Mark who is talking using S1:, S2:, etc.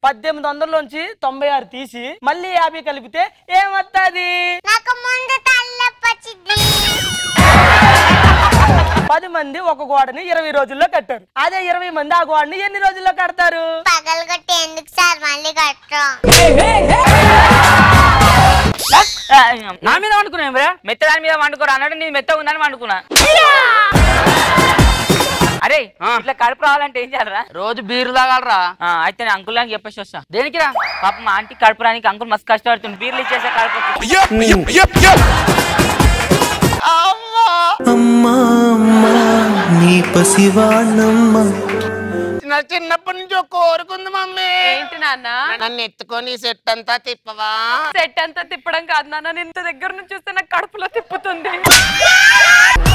S1: పద్దెనిమిది వందలలోంచి తొంభై ఆరు తీసి మళ్ళీ యాభై కలిపితే ఏమొస్తుంది
S2: నాకు ముందు తల్లొప్పొచ్చింది
S1: పది మంది ఒక గోడని ఇరవై రోజుల్లో కట్టారు అదే ఇరవై మంది ఆ గోడని ఎన్ని రోజుల్లో కడతారు
S2: పగలగొట్టి ఎందుకు సార్ మళ్ళీ కట్టం
S3: నా మీద వండుకున్నా బ్రా మెత్త దాని మీద వండుకోరా అన్నాడు నేను మెత్త ఉందని వండుకున్నా అరే ఇట్లా కడుపు రావాలంటే ఏం చేయాలరా
S4: రోజు బీరు తాగాలరా
S3: ఆ, అయితే నేను అంకుల్ గారికి చెప్పేసి వస్తా దేనికిరా పాప మా ఆంటీ కడుపు రానికి అంకుల్ మస్తు కష్టపడుతుంది బీర్లు ఇచ్చేసే కడుపు
S5: అమ్మా అమ్మా నీ పసివాణమ్మ
S4: నా చిన్నప్పటి నుంచి ఒక కోరుకుంది మమ్మీ
S6: ఏంటి నాన్న
S4: నన్ను ఎత్తుకొని సెట్ అంతా తిప్పవా
S6: సెట్ అంతా తిప్పడం కాదు నాన్న నేను ఇంత దగ్గర నుంచి చూస్తే నాకు కడుపులో తిప్పుతుంది